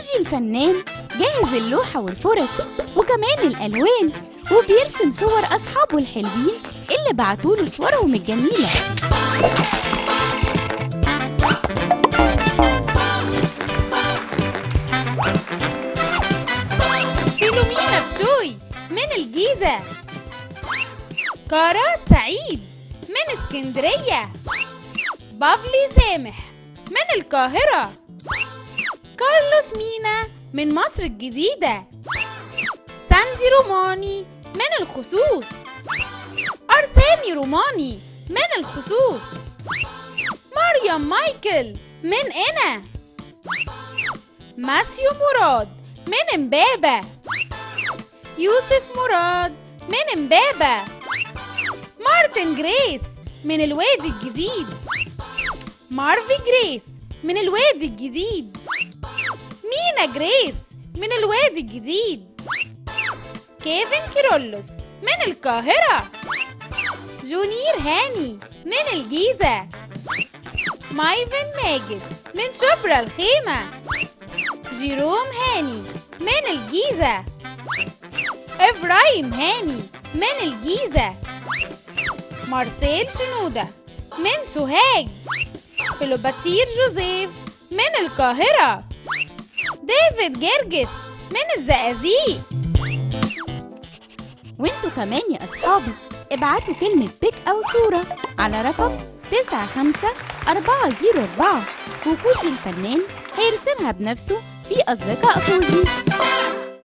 كوجي الفنان جاهز اللوحة والفرش وكمان الألوان وبيرسم صور أصحابه الحلوين اللي بعتوله صورهم الجميلة فيلومينا بشوي من الجيزة كارا سعيد من اسكندرية بافلي سامح من القاهرة كارلوس مينا من مصر الجديدة ساندي روماني من الخصوص أرساني روماني من الخصوص مريم مايكل من أنا ماسيو مراد من امبابة يوسف مراد من امبابة مارتن جريس من الوادي الجديد مارفي جريس من الوادي الجديد مينا جريس من الوادي الجديد كيفن كيرولوس من القاهرة جونير هاني من الجيزة مايفن ماجد من شبرا الخيمة جيروم هاني من الجيزة إبراهيم هاني من الجيزة مارسيل شنودة من سوهاج فلوباتير جوزيف من القاهرة ديفيد جرجس من الزقازيق وانتوا كمان يا أصحابي ابعتوا كلمة بيك أو صورة على رقم 95404 وكوجي الفنان هيرسمها بنفسه في أصدقاء كوجي